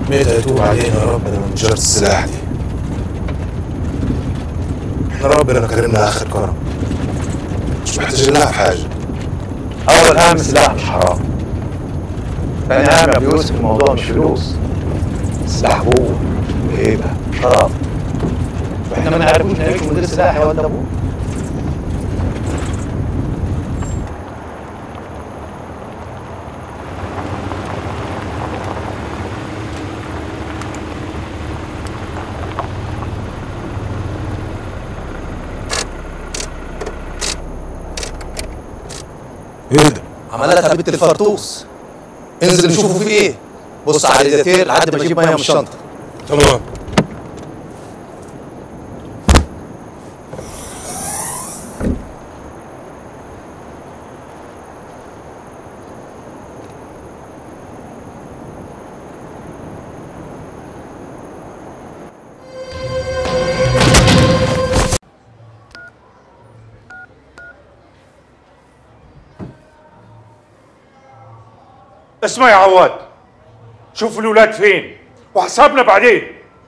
متى يتوب علينا ربنا من جرة السلاح دي احنا ربنا كرمنا اخر كرم مش محتاجين لها في حاجه اول اهم سلاح مش حرام ثاني اهم يا ابو يوسف الموضوع مش فلوس سلاح قوه وهيبه شرف واحنا ما نعرفوش نعيش مدير سلاح يا ولد ابوه ايه ده؟ عملتها بنت الفرطوس انزل نشوفوا في ايه بص على الرادياتير لحد ما اجيب ميه من الشنطه تمام اسمع يا عواد شوف الولاد فين وحسابنا بعدين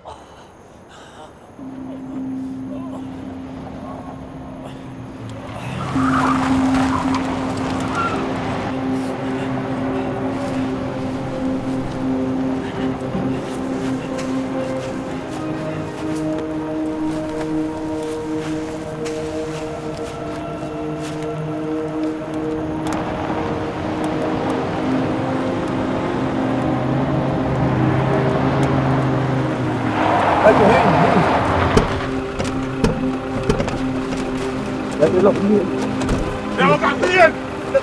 يا وقع فين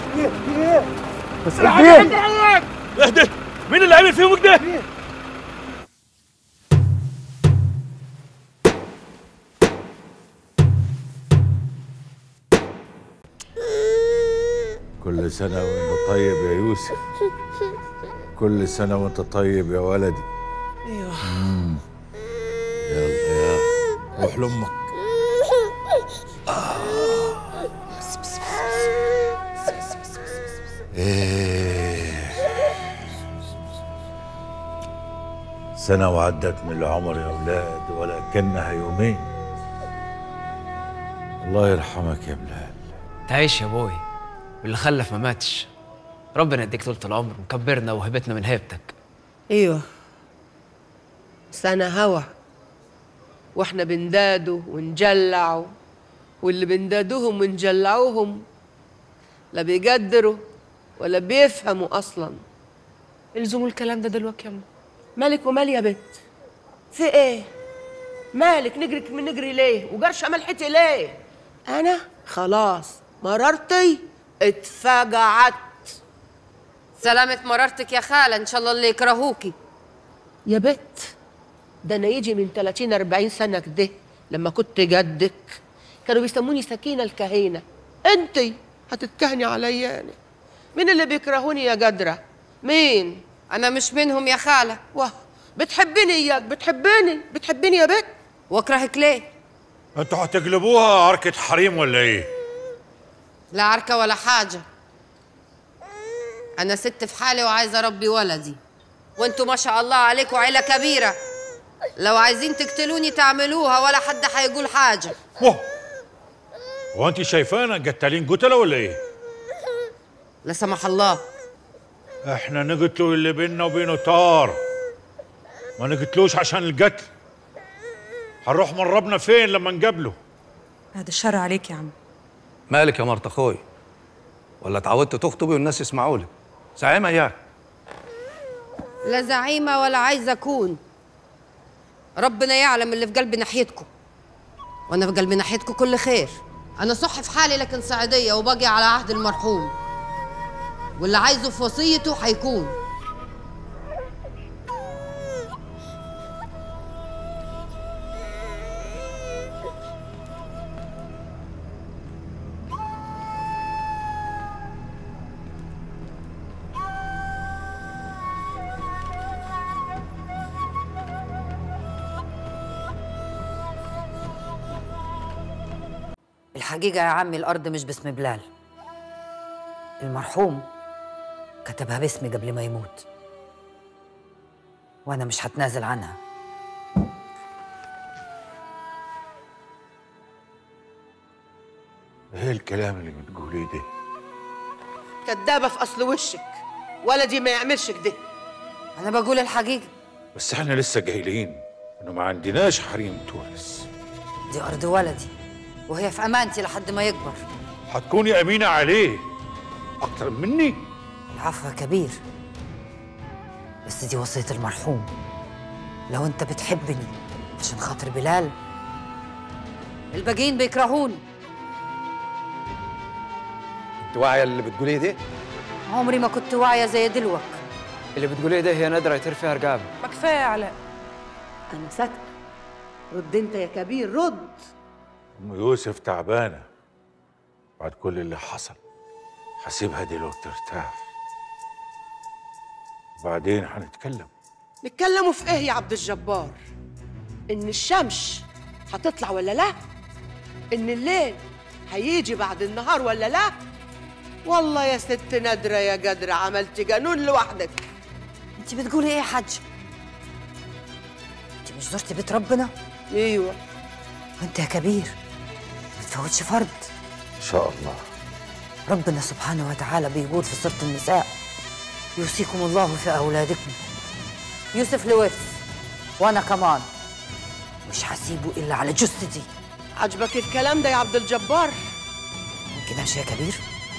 بس الحاجة عواد اهدى مين اللي عمل فيهم كده كل سنة وانت طيب يا يوسف كل سنة وانت طيب يا ولدي ايوه يلا يا روح لأمك إيه. سنة وعدت من العمر يا أولاد ولكنها يومين الله يرحمك يا بلال تعيش يا ابوي واللي خلف ما ماتش ربنا يديك طولة العمر وكبرنا وهبتنا من هيبتك ايوه سنة هوا واحنا بندادوا ونجلعوا واللي بندادوهم ونجلعوهم لا بيقدروا ولا بيفهموا اصلا الزموا الكلام ده دلوقتي يا أما. مالك ومال يا بت في ايه مالك نجري من نجري ليه وجرشه ملحتي ليه انا خلاص مررتي اتفجعت سلامة مرارتك يا خالة إن شاء الله اللي يكرهوكي يا بت ده انا يجي من 30 40 سنه كده لما كنت جدك كانوا بيسموني سكينه الكهينه انت هتتكهني عليا انا مين اللي بيكرهوني يا جدره مين أنا مش منهم يا خالة واه بتحبني اياك بتحبني بتحبني يا بت واكرهك ليه؟ انتوا هتقلبوها عركة حريم ولا ايه؟ لا عركة ولا حاجة أنا ست في حالي وعايزة أربي ولدي وانتوا ما شاء الله عليكم عيلة كبيرة لو عايزين تقتلوني تعملوها ولا حد هيقول حاجة واه هو انت شايفانا قتالين قتلة ولا ايه؟ لا سمح الله احنا نقتلوا اللي بيننا وبينه طار ما نقتلوش عشان القتل هنروح من ربنا فين لما نقابله بعد الشر عليك يا عم مالك يا مرت اخوي ولا اتعودت تخطبي والناس يسمعوا لك زعيمه اياك لا زعيمة ولا عايزة أكون ربنا يعلم اللي في قلبي ناحيتكم وأنا في قلبي ناحيتكم كل خير أنا صح في حالي لكن صعيدية وباقي على عهد المرحوم واللي عايزه في وصيته هيكون الحقيقة يا عمي الأرض مش باسم بلال المرحوم كتبها باسمي قبل ما يموت وانا مش هتنازل عنها ايه الكلام اللي بتقوليه ده كدابه في اصل وشك ولدي ما يعملش كده انا بقول الحقيقه بس احنا لسه قايلين انه ما عندناش حريم تورث دي ارض ولدي وهي في امانتي لحد ما يكبر هتكوني امينه عليه اكتر مني العفو يا كبير بس دي وصية المرحوم لو انت بتحبني عشان خاطر بلال الباقيين بيكرهوني انت واعيه اللي بتقوليه دي عمري ما كنت واعية زي دلوك اللي بتقوليه ده هي نادرة يطير فيها رقابة ما كفايه يا علاء انا ساكته رد انت يا كبير رد ام يوسف تعبانه بعد كل اللي حصل هسيبها دلوقتي ترتاح وبعدين هنتكلم نتكلموا في ايه يا عبد الجبار ان الشمس هتطلع ولا لا ان الليل هيجي بعد النهار ولا لا والله يا ست نادرة يا قدرة عملتي جنون لوحدك انت بتقولي ايه يا حاج انت مش زرتي بيت ربنا ايوه وانت يا كبير ما تفوتش فرض ان شاء الله ربنا سبحانه وتعالى بيقول في سورة النساء يوصيكم الله في أولادكم يوسف لورث وأنا كمان مش هسيبه إلا على جثتي عجبك الكلام ده يا عبد الجبار كده مش يا كبير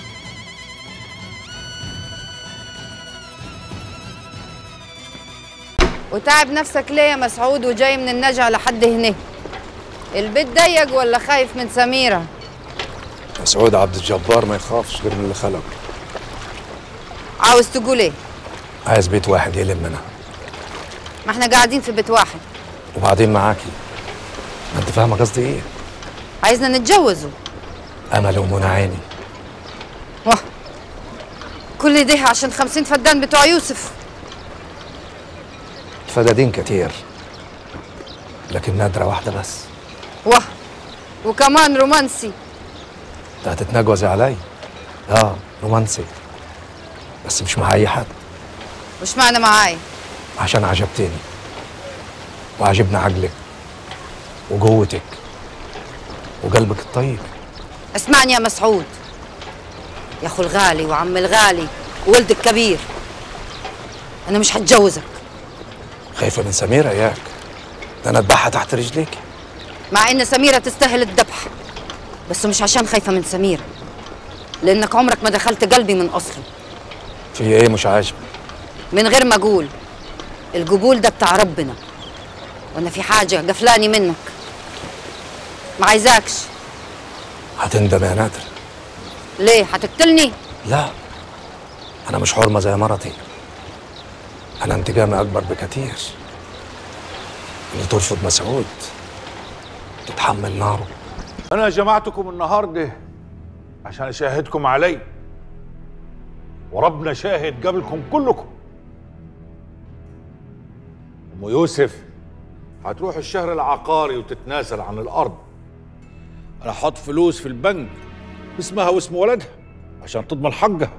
وتعب نفسك ليه يا مسعود وجاي من النجع لحد هنا البيت ضيق ولا خايف من سميرة مسعود عبد الجبار ما يخافش غير من اللي خلقه عاوز تقول ايه عايز بيت واحد يلمنا ما احنا قاعدين في بيت واحد وبعدين معاكي ما انت فاهمه قصدي ايه عايزنا نتجوزوا امل ومنى عيني واه كل ده عشان خمسين فدان بتوع يوسف الفدادين كتير لكن نادرة واحدة بس واه وكمان رومانسي انت هتتنجوزي علي اه رومانسي بس مش مع اي حد مش معنى معايا عشان عجبتني وعجبني عقلك وقوتك وقلبك الطيب اسمعني يا مسعود يا اخو الغالي وعم الغالي وولد الكبير انا مش هتجوزك خايفة من سميرة ياك ده انا اذبحها تحت رجليك مع ان سميرة تستاهل الذبح بس مش عشان خايفة من سميرة لانك عمرك ما دخلت قلبي من اصله في ايه مش عاجبك من غير ما اقول القبول ده بتاع ربنا وانا في حاجة قفلاني منك ما عايزاكش هتندم يا نادر ليه هتقتلني لا انا مش حرمة زي مرتي انا انتقامي اكبر بكتير اللي ترفض مسعود تتحمل ناره انا جمعتكم النهارده عشان اشاهدكم علي وربنا شاهد قبلكم كلكم ام يوسف هتروح الشهر العقاري وتتنازل عن الارض انا حط فلوس في البنك اسمها واسم ولدها عشان تضمن حقها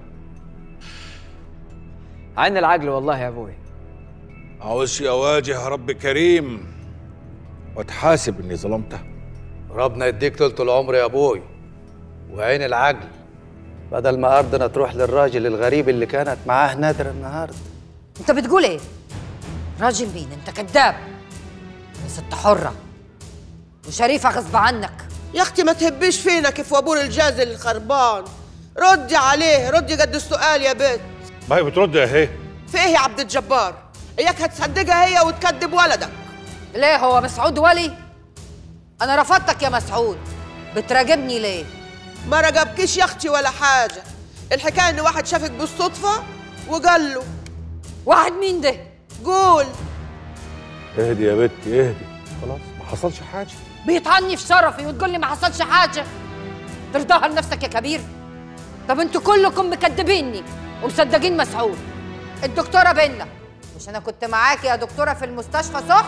عين العقل والله يا ابوي عاوز اواجه رب كريم واتحاسب اني ظلمتها ربنا يديك طولة العمر يا ابوي وعين العقل بدل ما ارضنا تروح للراجل الغريب اللي كانت معاه نادر النهارده انت بتقول ايه راجل مين انت كذاب يا ست حرة وشريفة غصب عنك يا اختي ما تهبيش فينا كيف وابور الجاز الخربان ردي عليه ردي قد السؤال يا بنت ما هي بترد يا هي في ايه يا عبد الجبار اياك هتصدقها هي وتكذب ولدك ليه هو مسعود ولي انا رفضتك يا مسعود بتراجبني ليه ما رجبكيش يا اختي ولا حاجه الحكايه ان واحد شافك بالصدفه وقال له واحد مين ده قول اهدي يا بنتي اهدي خلاص ما حصلش حاجه بيطعني في شرفي وتقول لي ما حصلش حاجه ترضاها لنفسك يا كبير طب انتوا كلكم مكدبيني ومصدقين مسعود الدكتوره بينا مش انا كنت معاكي يا دكتوره في المستشفى صح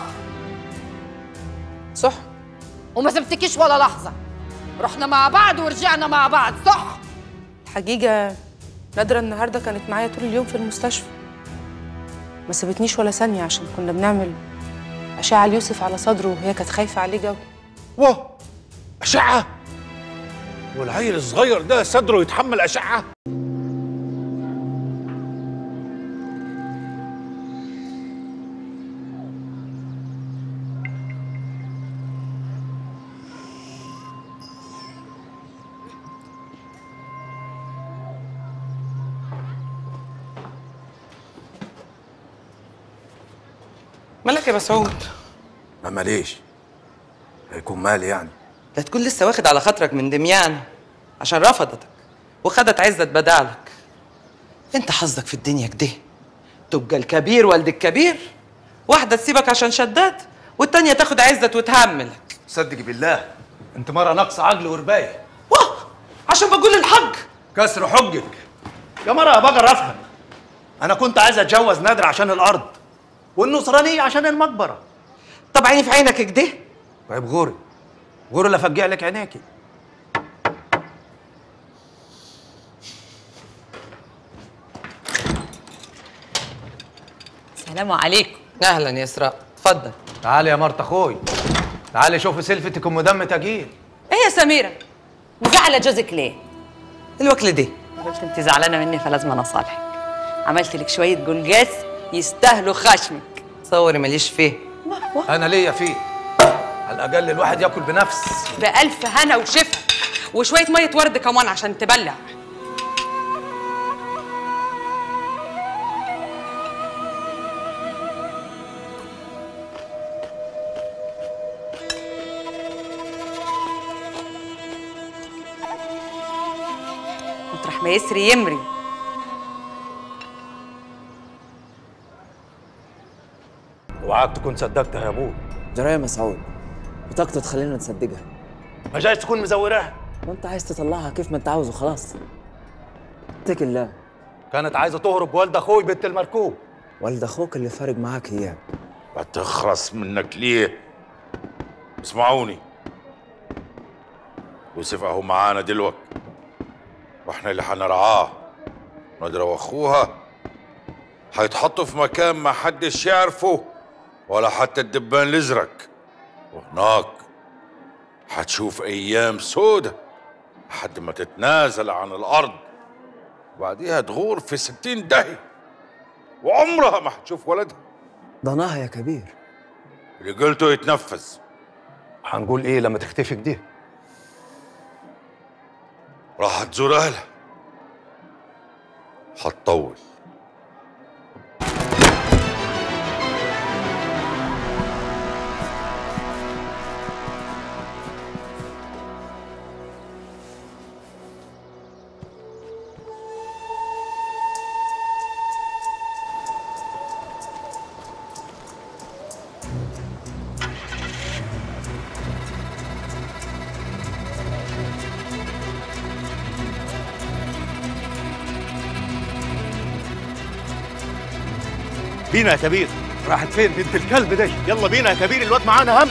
صح وما سبتكيش ولا لحظه رحنا مع بعض ورجعنا مع بعض صح الحقيقه نادرة النهارده كانت معايا طول اليوم في المستشفى ما سابتنيش ولا ثانيه عشان كنا بنعمل اشعه ليوسف على صدره وهي كانت خايفه عليه قوي واه أشعة والعيل الصغير ده صدره يتحمل أشعة مالك يا مسعود ما ماليش هيكون مالي يعني لا تكون لسه واخد على خاطرك من دميان عشان رفضتك وخدت عزة بدالك انت حظك في الدنيا كده تبقى الكبير والد الكبير واحدة تسيبك عشان شداد والتانية تاخد عزة وتهملك صدق بالله انت مرة ناقصة عقل ورباية واه عشان بقول الحق كسر حجك يا مرة يا بقر افهم انا كنت عايز اتجوز نادر عشان الارض والنصرانية عشان المقبرة طب عيني في عينك كده طيب غوري غوري اللي افجع لك عينيكي السلام عليكم اهلا يا اسراء اتفضل تعالي يا مرت اخوي تعالي شوفي سلفتك ام دم تقيل ايه يا سميرة مزعلة جوزك ليه؟ الوكلة دي قلت انت زعلانة مني فلازم انا اصالحك عملت لك شوية جلجاس يستاهلوا خشمك صوري ماليش فيه انا ليا فيه على الاقل الواحد ياكل بنفس بألف هنا وشفا وشوية مية ورد كمان عشان تبلع مطرح ما يسري يمري وعاك تكون صدقتها يا ابوي جرايه يا مسعود بطاقته تخلينا نصدقها ما جايز تكون مزوراها وانت عايز تطلعها كيف ما انت عاوز وخلاص اتكل الله كانت عايزه تهرب بوالد اخوي بنت المركوب والد اخوك اللي فارق معاك اياه بتخرس منك ليه اسمعوني يوسف اهو معانا دلوقتي واحنا اللي هنرعاه ندرة واخوها هيتحطوا في مكان ما حدش يعرفه ولا حتى الدبان الازرق وهناك هتشوف ايام سودة لحد ما تتنازل عن الارض وبعديها تغور في ستين دهي وعمرها ما هتشوف ولدها ضناها يا كبير اللي قلته يتنفذ هنقول ايه لما تختفي كده راح تزور اهلها هتطول بينا يا كبير راحت فين بنت الكلب دي يلا بينا يا كبير الواد معانا هم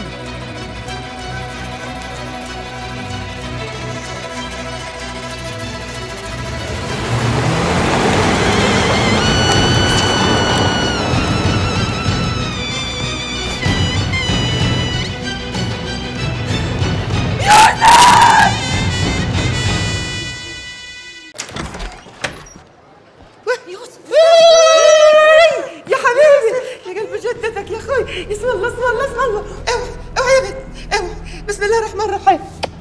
يا حبيبي يا قلب جدتك يا اخوي اسم الله اسم الله اسم الله اوعى اوعى يا بنت اوعى بسم الله الرحمن الرحيم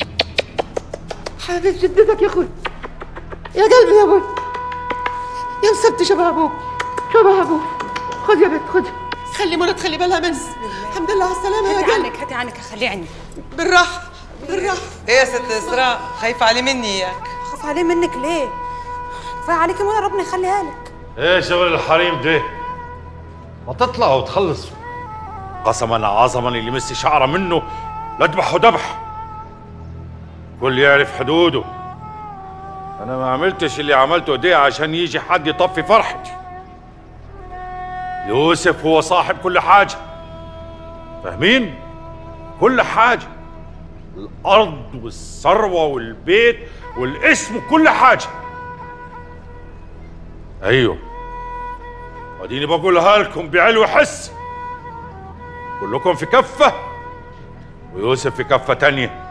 حبيب جدتك يا اخوي يا قلبي يا ابوي يا مسبت شبه ابوك شبه ابوك خد يا بنت خد خلي مرة تخلي بالها منه الحمد لله على السلامة يا هاتي قلبي عنك هاتي عنك خليه عني بالراحة بالراحة ايه يا ست اسراء خايفه عليه مني اياك خاف عليه منك ليه كفايه عليكي وانا ربنا يخليها لك ايه شغل الحريم ده ما تطلعوا وتخلصوا قسما عظما اللي مسي شعره منه لاذبحه ذبح كل يعرف حدوده انا ما عملتش اللي عملته ده عشان يجي حد يطفي فرحتي يوسف هو صاحب كل حاجه فاهمين كل حاجه الارض والثروه والبيت والاسم وكل حاجه ايوه واديني بقولها لكم بعلو حس كلكم في كفة ويوسف في كفة تانية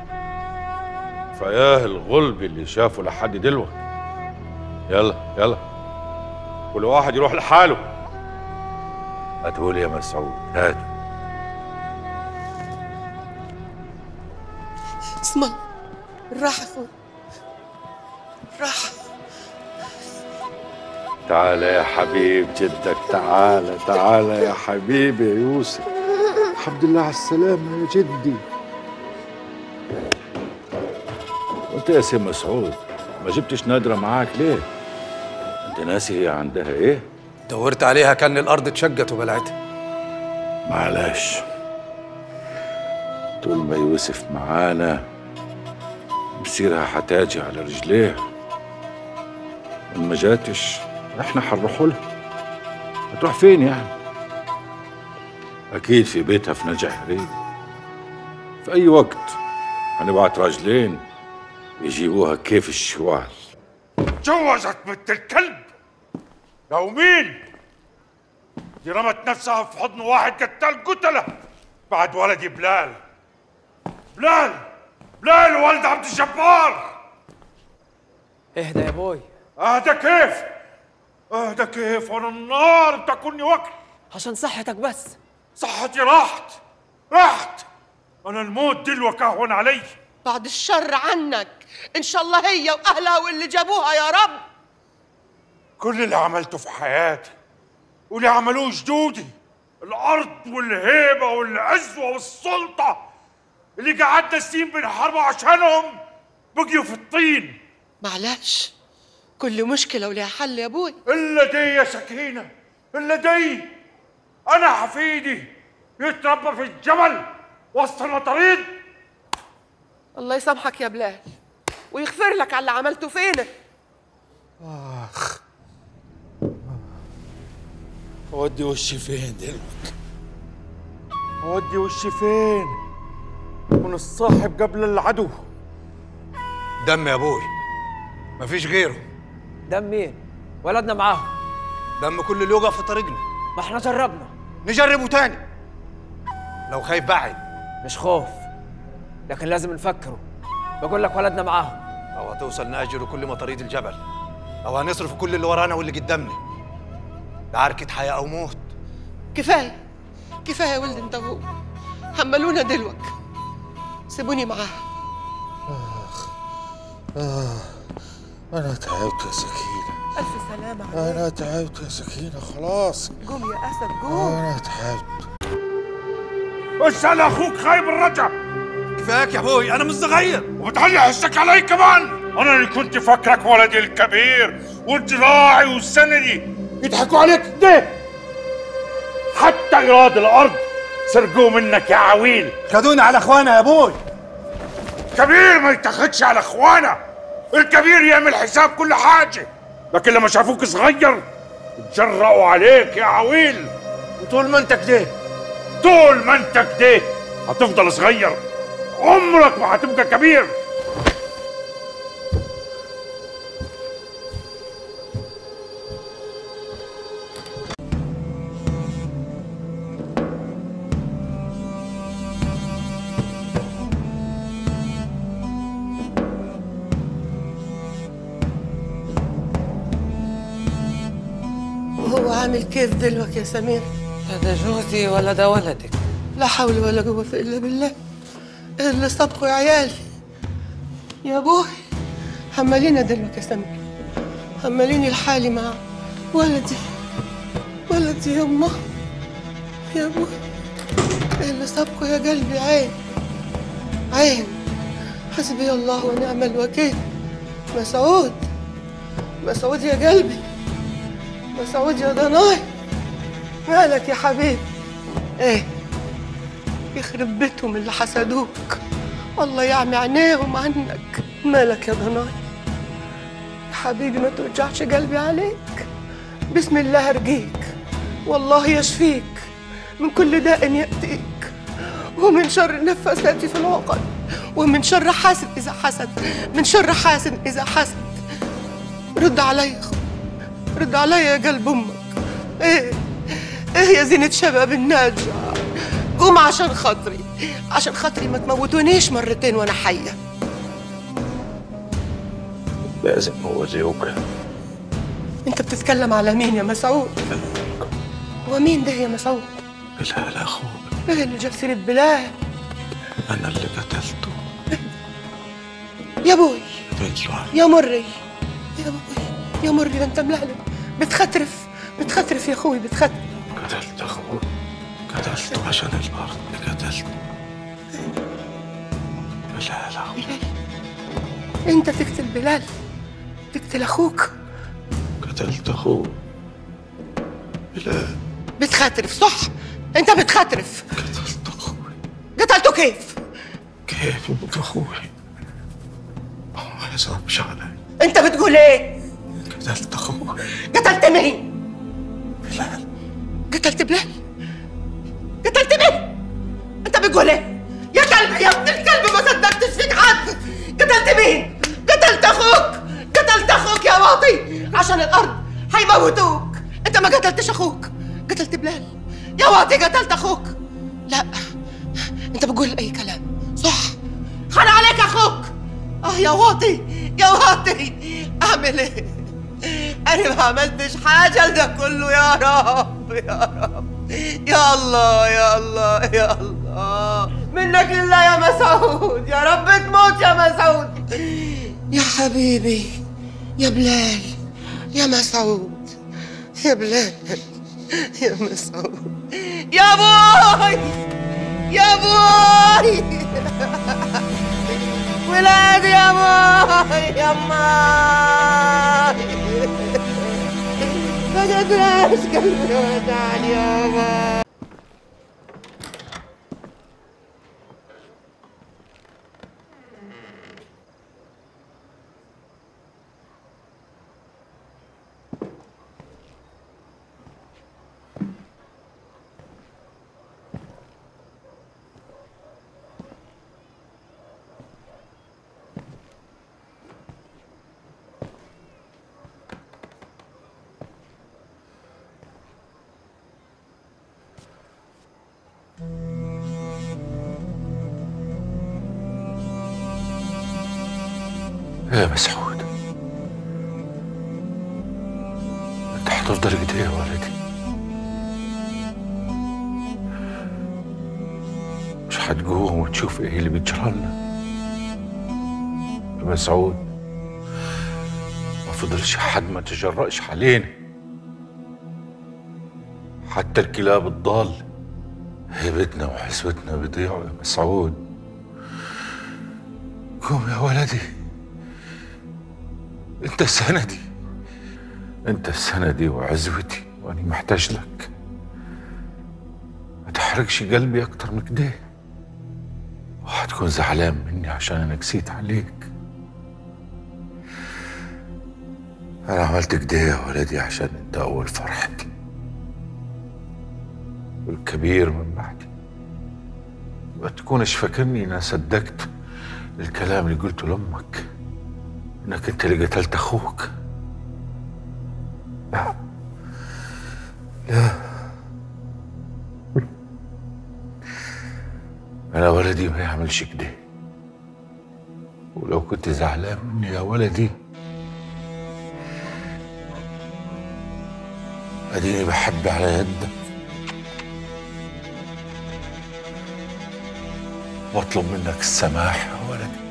فياه الغلب اللي شافه لحد دلوقتي يلا يلا كل واحد يروح لحاله هاتولي يا مسعود هات اسم الله الراحة اخوي الراحة تعالى يا حبيب جدك تعالى تعالى يا حبيبي يا يوسف الحمد لله على السلامة يا جدي وانت يا سي مسعود ما جبتش نادرة معاك ليه؟ انت ناسي هي عندها ايه؟ دورت عليها كان الارض اتشقت وبلعتها معلش طول ما يوسف معانا مسيرها حتاجي على رجليه وإن ما جاتش احنا حنروحوا لها هتروح فين يعني اكيد في بيتها في نجع حريق في اي وقت هنبعت راجلين يجيبوها كيف الشوال جوزت بنت الكلب لو مين دي رمت نفسها في حضن واحد قتال قتله بعد ولدي بلال بلال بلال ولد عبد الجبار اهدى يا بوي اهدى كيف اهدى كيف وانا النار بتاكلني وكل عشان صحتك بس صحتي راحت راحت انا الموت دلوك اهون علي بعد الشر عنك ان شاء الله هي واهلها واللي جابوها يا رب كل اللي عملته في حياتي واللي عملوه جدودي الارض والهيبه والعزوه والسلطه اللي قعدنا سنين بنحاربوا عشانهم بقيوا في الطين معلش كل مشكلة ولها حل يا ابوي الا دي يا سكينه الا دي انا حفيدي يتربى في الجبل وسط المطاريد الله يسامحك يا بلال ويغفر لك على اللي عملته فينا اخ اودي وشي فين دلوقتي اودي وشي فين من الصاحب قبل العدو دم يا ابوي مفيش غيره دم مين؟ ولدنا معاهم دم كل اللي يقف في طريقنا ما احنا جربنا نجربه تاني لو خايف بعد مش خوف لكن لازم نفكره بقول لك ولدنا معاهم او هتوصل ناجر كل مطاريد الجبل او هنصرف كل اللي ورانا واللي قدامنا ده عركة حياة او موت كفاية كفاية يا ولد انت وهو حملونا دلوك سيبوني معاها آه أنا تعبت يا سكينة ألف سلامة أنا عليك تعبت يا سكينة خلاص قوم يا أسد قوم أنا تعبت اسأل أخوك خايب الرجع كفاك يا ابوي انا مش صغير وبتعلي حسك علي كمان أنا اللي كنت فاكرك ولدي الكبير والجراعي والسندي يضحكوا عليك كده حتى إيراد الأرض سرقوه منك يا عويل خدونا على اخوانا يا ابوي كبير ما يتاخدش على اخوانا الكبير يعمل حساب كل حاجه لكن لما شافوك صغير اتجرأوا عليك يا عويل وطول ما انت كده طول ما انت كده هتفضل صغير عمرك ما هتبقى كبير وهو عامل كيف دلوك يا سمير لا ده جوزي ولا ده ولدك لا حول ولا قوة إلا بالله إيه اللي صدقوا يا عيالي يا ابوي حملينا دلوك يا سمير حمليني لحالي مع ولدي ولدي يما يا ابوي إيه اللي سبقوا يا قلبي عين عين حسبي الله ونعم الوكيل مسعود مسعود يا قلبي مسعود يا ضناي مالك يا حبيبي ايه يخرب بيتهم اللي حسدوك الله يعمي عينيهم عنك مالك يا ضناي يا حبيبي ما توجعش قلبي عليك بسم الله ارجيك والله يشفيك من كل داء يأتيك ومن شر النفاثات في العقد ومن شر حاسد إذا حسد من شر حاسد إذا حسد رد عليا يا أخو. رد عليا يا قلب أمك ايه ايه يا زينة شباب الناجع قوم عشان خاطري عشان خاطري ما تموتونيش مرتين وانا حيه لازم هو زيوكا انت بتتكلم على مين يا مسعود هو مين ده يا مسعود بلال اخوك ايه اللي جاب سيره بلال انا اللي قتلته يا بوي قتلته يا مري يا بوي يا مري ده انت ملهلب بتخترف بتخترف يا اخوي بتخترف قتلت اخوك قتلته عشان الارض قتلته بلال اخوك انت تقتل بلال تقتل اخوك قتلت اخوك بلال بتخترف صح انت بتخترف قتلته كيف كيف يبقى اخوي هو ما يصعبش علي انت بتقول ايه قتلت اخوي قتلت مين بلال قتلت بلال قتلت مين انت بتقول ايه يا كلب يا ابن الكلب ما صدقتش فيك حد قتلت مين قتلت اخوك قتلت اخوك يا واطي عشان الارض هيموتوك انت ما قتلتش اخوك قتلت بلال يا واطي قتلت اخوك لا انت بتقول اي كلام صح خان عليك اخوك اه يا واطي يا واطي اعمل ايه انا ما عملتش حاجه لده كله يا رب يا رب يا الله يا الله يا الله منك لله يا مسعود يا رب تموت يا مسعود يا حبيبي يا بلال يا مسعود يا بلال يا مسعود يا بوي يا بوي ولادي يا بوي يا ماي ما قدرش قلبي ودعني يا ماي يا مسعود انت هتفضل كده يا ولدي مش هتقوم وتشوف ايه اللي بيجرى لنا يا مسعود ما فضلش حد ما تجرأش علينا حتى الكلاب الضال هيبتنا وحسبتنا بيضيعوا يا مسعود قوم يا ولدي انت سندي انت سندي وعزوتي وانا محتاج لك ما تحرقش قلبي اكتر من كده وهتكون زعلان مني عشان انا قسيت عليك انا عملت كده يا ولدي عشان انت اول فرحتي والكبير من بعدي ما تكونش فاكرني انا صدقت الكلام اللي قلته لامك انك انت اللي قتلت اخوك لا لا انا ولدي ما يعملش كده ولو كنت زعلان مني يا ولدي اديني بحب على يدك واطلب منك السماح يا ولدي